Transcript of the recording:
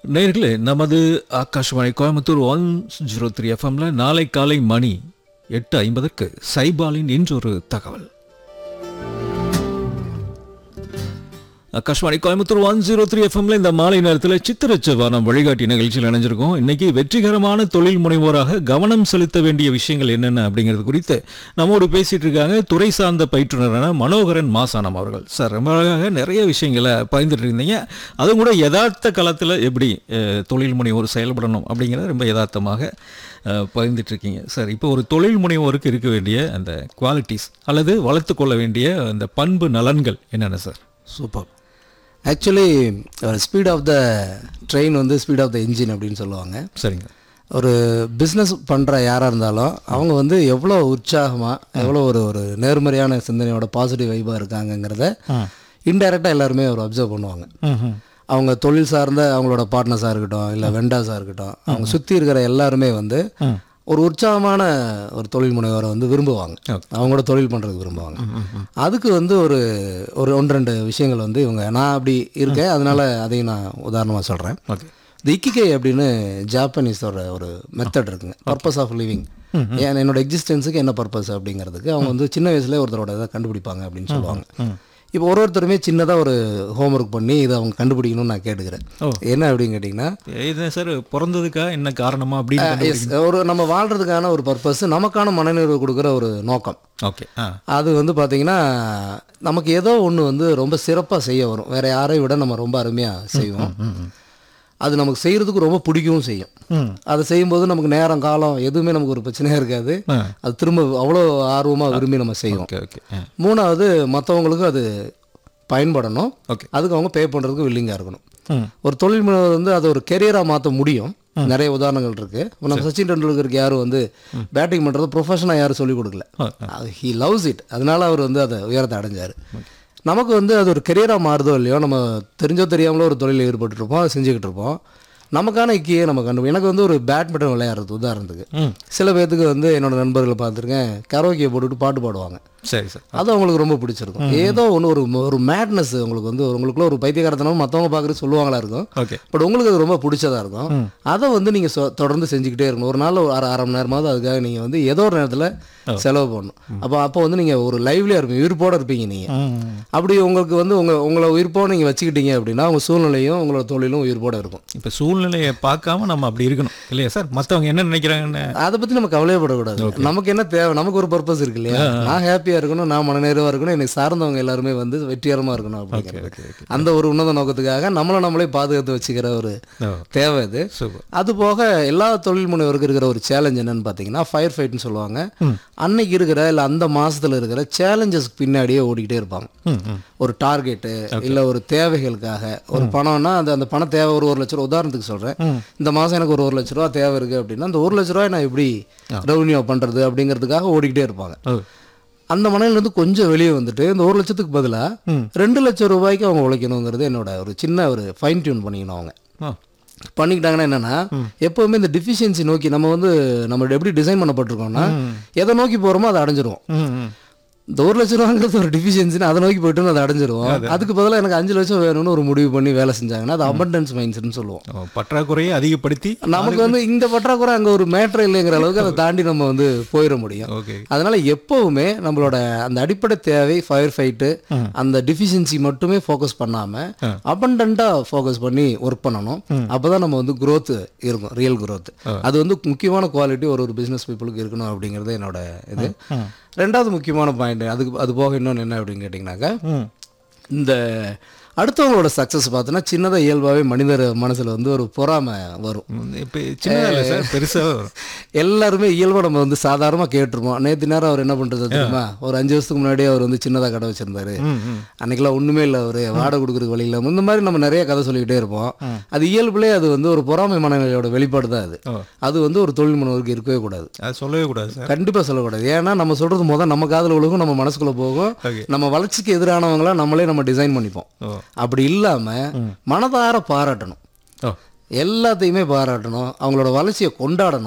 நேர்களே நமது Akashvani Coimbatore one zero three எஃப்எம்ல நாளை காலை மணி எட்டு ஐம்பதற்கு சைபாலின் இன்றொரு தகவல் Akashvani Coimbatore one zero three எஃப்எம்ல இந்த மாலை நேரத்தில் சித்திரச்சவானம் வழிகாட்டி நிகழ்ச்சியில் இணைஞ்சிருக்கோம் இன்னைக்கு வெற்றிகரமான தொழில் முனைவோராக கவனம் செலுத்த வேண்டிய விஷயங்கள் என்னென்ன அப்படிங்கிறது குறித்து நம்மோடு பேசிட்டு இருக்காங்க துறை சார்ந்த பயிற்றுனரான மனோகரன் மாசானம் அவர்கள் சார் ரொம்ப அழகாக நிறைய விஷயங்களை பகிர்ந்துட்டு இருந்தீங்க அதுவும் கூட யதார்த்த களத்தில் எப்படி அஹ், தொழில் முனைவோர் செயல்படணும் அப்படிங்கிறத ரொம்ப யதார்த்தமாக அஹ், பகிர்ந்துட்டு இருக்கீங்க சார் இப்போ ஒரு தொழில் முனைவோருக்கு இருக்க வேண்டிய அந்த குவாலிட்டிஸ் அல்லது வளர்த்து கொள்ள வேண்டிய அந்த பண்பு நலன்கள் என்னென்ன sir super actually speed of the train வந்து ஸ்பீட் ஆஃப் த இன்ஜின் அப்படின்னு சொல்லுவாங்க சரிங்க ஒரு பிஸ்னஸ் பண்ணுற யாராக இருந்தாலும் அவங்க வந்து எவ்வளோ உற்சாகமாக எவ்வளோ ஒரு ஒரு நேர்மறையான சிந்தனையோட பாசிட்டிவ் வைபாக இருக்காங்கங்கிறத இன்டைரக்டாக எல்லாருமே ஒரு அப்சர்வ் பண்ணுவாங்க அவங்க தொழில் சார்ந்த அவங்களோட பார்ட்னர்ஸாக இருக்கட்டும் இல்லை வெண்டாஸாக இருக்கட்டும் அவங்க சுற்றி இருக்கிற எல்லாருமே வந்து ஒரு உற்சாகமான ஒரு தொழில் முனைவரை வந்து விரும்புவாங்க அவங்களோட தொழில் பண்ணுறதுக்கு விரும்புவாங்க அதுக்கு வந்து ஒரு ஒரு ஒன்று ரெண்டு விஷயங்கள் வந்து இவங்க நான் அப்படி இருக்கேன் அதனால அதையும் நான் உதாரணமாக சொல்கிறேன் ஓகே இந்த இக்கிகை அப்படின்னு ஜாப்பனீஸோட ஒரு மெத்தட் இருக்குங்க பர்பஸ் ஆஃப் லிவிங் ஏன் என்னோட எக்ஸிஸ்டன்ஸுக்கு என்ன பர்பஸ் அப்படிங்கிறதுக்கு அவங்க வந்து சின்ன வயசுல ஒருத்தரோட இதை கண்டுபிடிப்பாங்க அப்படின்னு சொல்லுவாங்க இப்போ ஒரு ஒருத்தருமே சின்னதாக ஒரு ஹோம்ஒர்க் பண்ணி இதை அவங்க கண்டுபிடிக்கணும்னு நான் கேட்டுக்கிறேன் என்ன அப்படின்னு கேட்டிங்கன்னா இது சார் பிறந்ததுக்கா என்ன காரணமா அப்படின்னு எஸ் ஒரு நம்ம வாழ்கிறதுக்கான ஒரு பர்பஸ் நமக்கான மனநிறைவு கொடுக்குற ஒரு நோக்கம் ஓகே ஆ அது வந்து பார்த்தீங்கன்னா நமக்கு ஏதோ ஒன்று வந்து ரொம்ப சிறப்பாக செய்ய வரும் வேற யாரையும் விட நம்ம ரொம்ப அருமையாக செய்வோம் அது நமக்கு செய்கிறதுக்கு ரொம்ப பிடிக்கவும் செய்யும் அதை செய்யும்போது நமக்கு நேரம் காலம் எதுவுமே நமக்கு ஒரு பிரச்சனையாக இருக்காது அது திரும்ப அவ்வளோ ஆர்வமாக விரும்பி நம்ம செய்வோம் ஓகே ஓகே ஆ மூணாவது மற்றவங்களுக்கும் அது பயன்படணும் ஓகே அதுக்கு அவங்க பே பண்ணுறதுக்கு வில்லிங்காக இருக்கணும் ம் ஒரு தொழில் முனைவர் வந்து அதை ஒரு கெரியராக மாற்ற முடியும் நிறைய உதாரணங்கள் இருக்கு இப்போ நம்ம சச்சின் டெண்டுல்கருக்கு யாரும் வந்து பேட்டிங் பண்ணுறது ப்ரொஃபஷனாக யாரும் சொல்லிக் கொடுக்கல ஹி லவ்ஸ் இட் அதனால அவர் வந்து அதை உயரத்தை அடைஞ்சார் நமக்கு வந்து அது ஒரு கெரியராக மாறுதோ இல்லையோ நம்ம தெரிஞ்சோ தெரியாமலோ ஒரு தொழிலில் ஈடுபட்டுருப்போம் அதை செஞ்சுக்கிட்டு இருப்போம் நமக்கான இக்கியை நம்ம கண்டு எனக்கு வந்து ஒரு பேட்மிண்டன் விளையாடுறது உதாரணத்துக்கு சில பேர்த்துக்கு வந்து என்னோட நண்பர்களை பார்த்துருக்கேன் கரோக்கியை போட்டுட்டு பாட்டு பாடுவாங்க சரி சார் அது அவங்களுக்கு ரொம்ப பிடிச்சிருக்கும் ஏதோ ஒன்று ஒரு ஒரு மேட்னஸ் உங்களுக்கு வந்து உங்களுக்குள்ள ஒரு பைத்தியகாரத்தனம் மற்றவங்க பார்க்குறது சொல்லுவாங்களா இருக்கும் ஓகே பட் உங்களுக்கு அது ரொம்ப பிடிச்சதா இருக்கும் அதை வந்து நீங்கள் சொ- தொடர்ந்து செஞ்சுக்கிட்டே இருக்கணும் ஒரு நாள் ஒரு அரை அரை மணி நேரமாவது அதுக்காக நீங்கள் வந்து ஏதோ ஒரு நேரத்தில் செலவு பண்ணணும் அப்போ அப்போ வந்து நீங்கள் ஒரு லைவ்லியாக இருப்பீங்க உயிர்ப்போட இருப்பீங்க நீங்கள் அப்படி உங்களுக்கு வந்து உங்கள் உங்களை உயிர்ப்போட நீங்கள் வச்சுக்கிட்டீங்க அப்படின்னா உங்கள் சூழ்நிலையும் உங்களோட தொழிலும் உயிர்ப்போட இருக்கும் இப்போ சூழ்நிலையை பார்க்காம நம்ம அப்படி இருக்கணும் இல்லையா சார் மற்றவங்க என்ன நினைக்கிறாங்கன்னு அதை பற்றி நம்ம கவலையப்படக்கூடாது நமக்கு என்ன தேவை நமக்கு ஒரு பர்பஸ் இருக்கு இல்லையா நான் ஹாப்பியாக இருக்கணும் நான் மனநேரமாக இருக்கணும் எனக்கு சார்ந்தவங்க எல்லாருமே வந்து வெற்றிகரமாக இருக்கணும் அப்படிங்கிறது அந்த ஒரு உன்னத நோக்கத்துக்காக நம்மளை நம்மளே பாதுகாத்து வச்சுக்கிற ஒரு ஓ தேவை இது சூப்பர் அது போக எல்லா தொழில் முனைவருக்கு இருக்கிற ஒரு சேலஞ்ச் என்னன்னு பார்த்தீங்கன்னா ஃபயர் ஃபைட்னு சொல்லுவாங்க அன்னைக்கு இருக்கிற இல்லை அந்த மாசத்துல இருக்கிற சேலஞ்சஸ்க்கு பின்னாடியே ஓடிக்கிட்டே இருப்பாங்க ம் ம் ஒரு டார்கெட்டு இல்லை ஒரு தேவைகளுக்காக ஒரு பணம்னா அந்த அந்த பண தேவை ஒரு ஒரு லட்ச ரூபா உதாரணத்துக்கு சொல்கிறேன் இந்த மாதம் எனக்கு ஒரு ஒரு லட்ச ரூபா தேவை இருக்குது அப்படின்னா அந்த ஒரு லட்ச ரூபாய் நான் எப்படி ரெவன்யூ பண்ணுறது அப்படிங்கிறதுக்காக ஓடிக்கிட்டே இருப்பாங்க ஓ அந்த மனையிலேருந்து கொஞ்சம் வெளியே வந்துட்டு இந்த ஒரு லட்சத்துக்கு பதிலாக ரெண்டு லட்சம் ரூபாய்க்கு அவங்க உழைக்கணுங்கிறது என்னோட ஒரு சின்ன ஒரு ஃபைன் டியூன் பண்ணிக்கணும் அவங்க ஆ பண்ணிக்கிட்டாங்கன்னா என்னன்னா எப்பவுமே இந்த டிஃபிஷியன்சி நோக்கி நம்ம வந்து நம்ம எப்படி டிசைன் பண்ணப்பட்டிருக்கோம்னா எதை நோக்கி போகிறோமோ அதை அடைஞ்சிருவோம் ம் ம் இந்த ஒரு லட்ச ரூபாங்கிறது ஒரு டிஃபிஷியன்சின்னு அதை நோக்கி போயிட்டு அதை அடைஞ்சிருவோம் அதுக்கு பதிலாக எனக்கு அஞ்சு லட்சம் வேணும்னு ஒரு முடிவு பண்ணி வேலை செஞ்சாங்கன்னா அது அபண்டன்ஸ் மைண்ட் செட்னு சொல்லுவோம் ஓ, பற்றாக்குறையை அதிகப்படுத்தி நமக்கு வந்து இந்த பற்றாக்குறை அங்கே ஒரு மேட்ரு இல்லைங்கிற அளவுக்கு அதை தாண்டி நம்ம வந்து போயிட முடியும் ஓகே அதனால எப்பவுமே நம்மளோட அந்த அடிப்படை தேவை ஃபயர் ஃபைட்டு அந்த டிஃபிஷியன்சி மட்டுமே ஃபோக்கஸ் பண்ணாம அபண்டண்ட்டாக ஃபோக்கஸ் பண்ணி ஒர்க் பண்ணணும் அப்பதான் நம்ம வந்து growth இருக்கும் ரியல் growth அது வந்து முக்கியமான குவாலிட்டி ஒரு ஒரு பிஸ்னஸ் பீப்புளுக்கு இருக்கணும் அப்படிங்கிறது என்னோட இது ரெண்டாவது முக்கியமான பாயிண்ட் அதுக்கு அது போக இன்னொன்று என்ன அப்படின்னு கேட்டிங்கனாக்கா ம் இந்த அடுத்தவங்களோட சக்ஸஸ் பார்த்தோன்னா சின்னதாக இயல்பாகவே மனிதர் மனசில் வந்து ஒரு பொறாமை வரும் இப்போ சின்னதாக இல்லை சார் பெருசாக வரும் எல்லாருமே இயல்பாக நம்ம வந்து சாதாரணமாக கேட்டிருப்போம் நேற்று நேரம் அவர் என்ன பண்ணுறது தெரியுமா ஒரு அஞ்சு வருஷத்துக்கு முன்னாடியே அவர் வந்து சின்னதாக கடை வச்சிருந்தாரு ம் ம் அன்னைக்கெல்லாம் ஒன்றுமே இல்லை அவர் வாடகை கொடுக்குறதுக்கு வழி இல்லாமல் இந்த மாதிரி நம்ம நிறைய கதை சொல்லிக்கிட்டே இருப்போம் அது இயல்புலேயே அது வந்து ஒரு பொறாமை மனநிலையோட வெளிப்பாடு தான் அது ஓ அது வந்து ஒரு தொழில் முனைவருக்கு இருக்கவே கூடாது அது சொல்லவே கூடாது சார் கண்டிப்பாக சொல்லக்கூடாது ஏன்னா நம்ம சொல்கிறது முதல் நம்ம காதில் விழுகும் நம்ம மனசுக்குள்ளே போகும் ஓகே நம்ம வளர்ச்சிக்கு எதிரானவங்களா நம்மளே நம்ம டிசைன் பண்ணிப்போம் ஓ அப்படி இல்லாமல் மனதார பாராட்டணும் ஓ எல்லாத்தையுமே பாராட்டணும் அவங்களோட வளர்ச்சியை கொண்டாடணும்